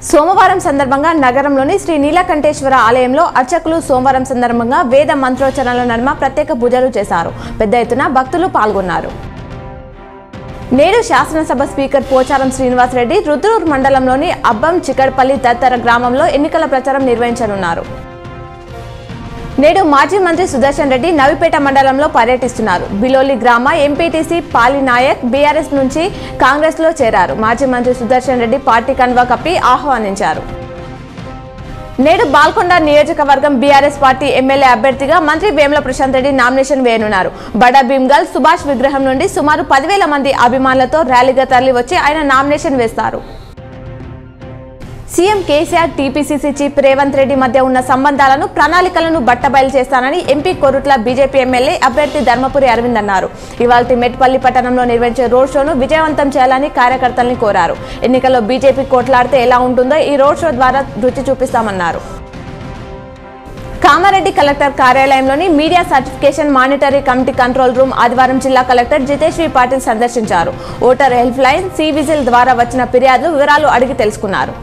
సోమవారం సందర్భంగా నగరంలోని శ్రీ నీలకంఠేశ్వర ఆలయంలో అర్చకులు సోమవారం సందర్భంగా వేద మంత్రోచ్చరణల నడుమ ప్రత్యేక పూజలు చేశారు పెద్ద ఎత్తున భక్తులు పాల్గొన్నారు నేడు శాసనసభ స్పీకర్ పోచారం శ్రీనివాసరెడ్డి రుద్రూర్ మండలంలోని అబ్బం చికడ్పల్లి తదితర గ్రామంలో ఎన్నికల ప్రచారం నిర్వహించనున్నారు నేడు మాజీ మంత్రి సుదర్శన్ రెడ్డి నవిపేట మండలంలో పర్యటిస్తున్నారు బిలోలి గ్రామ ఎంపీటీసీ పాలి నాయక్ బీఆర్ఎస్ నుంచి కాంగ్రెస్ లో చేరారు మాజీ మంత్రి సుదర్శన్ రెడ్డి పార్టీ కన్వా కప్పి ఆహ్వానించారు నేడు బాల్కొండ నియోజకవర్గం బీఆర్ఎస్ పార్టీ ఎమ్మెల్యే అభ్యర్థిగా మంత్రి వేముల ప్రశాంత్ రెడ్డి నామినేషన్ వేయనున్నారు బడా భీమ్గల్ సుభాష్ విగ్రహం నుండి సుమారు పదివేల మంది అభిమానులతో ర్యాలీగా తరలి వచ్చి ఆయన నామినేషన్ వేస్తారు CM KCR TPCC chief Revanth Reddy మధ్య ఉన్న సంబంధాలను ప్రణాళికలను బట్టబయలు చేస్తానని ఎంపీ కొరుట్ల బీజేపీ ఎమ్మెల్యే అభ్యర్థి ధర్మపురి అరవింద్ అన్నారు ఇవాళ మెట్పల్లి పట్టణంలో నిర్వహించే రోడ్ షోను విజయవంతం చేయాలని కార్యకర్తల్ని కోరారు ఎన్నికల్లో బీజేపీ కోట్లాడితే ఎలా ఉంటుందో ఈ రోడ్ షో ద్వారా రుచి చూపిస్తామన్నారు కామారెడ్డి కలెక్టర్ కార్యాలయంలోని media certification monitoring committee control room ఆదివారం జిల్లా కలెక్టర్ జితేశ్వరి పాటిల్ సందర్శించారు voter help line C vigil ద్వారా వచ్చిన ఫిర్యాదులు వివరాలు అడిగి తెలుసుకున్నారు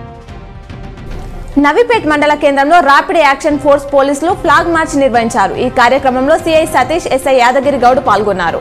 నవిపేట్ మండల కేంద్రంలో రాపిడ్ యాక్షన్ ఫోర్స్ పోలీసులు ఫ్లాగ్ మార్చ్ నిర్వహించారు ఈ కార్యక్రమంలో సిఐ సతీష్ ఎస్ఐ యాదగిరి గౌడ్ పాల్గొన్నారు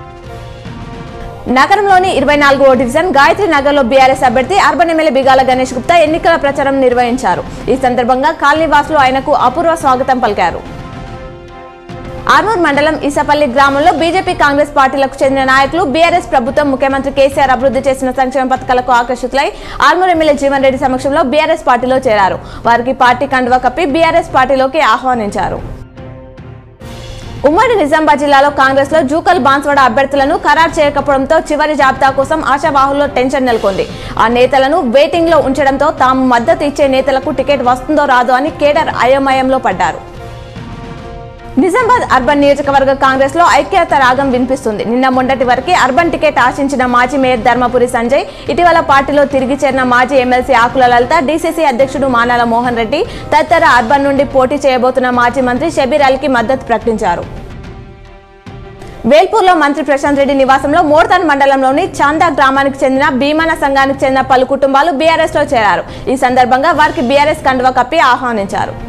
నగరంలోని ఇరవై నాలుగో డివిజన్ గాయత్రి నగర్లో బీఆర్ఎస్ అభ్యర్థి అర్బన్ ఎమ్మెల్యే బిగాల గణేష్ గుప్తా ఎన్నికల ప్రచారం నిర్వహించారు ఈ సందర్భంగా కాలనీవాసులు ఆయనకు అపూర్వ స్వాగతం పలికారు ఆర్మూర్ మండలం ఈసపల్లి గ్రామంలో బీజేపీ కాంగ్రెస్ పార్టీలకు చెందిన నాయకులు బీఆర్ఎస్ ప్రభుత్వం ముఖ్యమంత్రి కేసీఆర్ అభివృద్ధి చేసిన సంక్షేమ పథకాలకు ఆకర్షితులై ఆర్మూర్ ఎమ్మెల్యే జీవన్ రెడ్డి సమక్షంలో బీఆర్ఎస్ పార్టీలో చేరారు వారికి పార్టీ కండువా కప్పి బీఆర్ఎస్ పార్టీలోకి ఆహ్వానించారు ఉమ్మడి నిజామాబాద్ జిల్లాలో కాంగ్రెస్ లో జూకల్ బాన్స్వాడ అభ్యర్థులను ఖరారు చేయకపోవడంతో చివరి జాబితా కోసం ఆశావాహుల్లో టెన్షన్ నెలకొంది ఆ నేతలను వెయిటింగ్ లో ఉంచడంతో తాము మద్దతు ఇచ్చే నేతలకు టికెట్ వస్తుందో రాదో అని కేడర్ అయోమయంలో పడ్డారు నిజామాబాద్ అర్బన్ నియోజకవర్గ కాంగ్రెస్ లో ఐక్యత రాగం వినిపిస్తుంది నిన్న మొన్నటి వరకు అర్బన్ టికెట్ ఆశించిన మాజీ మేయర్ ధర్మపురి సంజయ్ ఇటీవల పార్టీలో తిరిగి చేరిన మాజీ ఎమ్మెల్సీ ఆకుల లలిత డీసీసీ అధ్యక్షుడు మానాల మోహన్ రెడ్డి తదితర అర్బన్ నుండి పోటీ చేయబోతున్న మాజీ మంత్రి షబీర్ అలీకి మద్దతు ప్రకటించారు వేల్పూర్లో మంత్రి ప్రశాంత్ రెడ్డి నివాసంలో మోర్తాన్ మండలంలోని చాందా గ్రామానికి చెందిన భీమాన సంఘానికి చెందిన పలు కుటుంబాలు బీఆర్ఎస్ లో చేరారు ఈ సందర్భంగా వారికి బీఆర్ఎస్ కండువా కప్పి ఆహ్వానించారు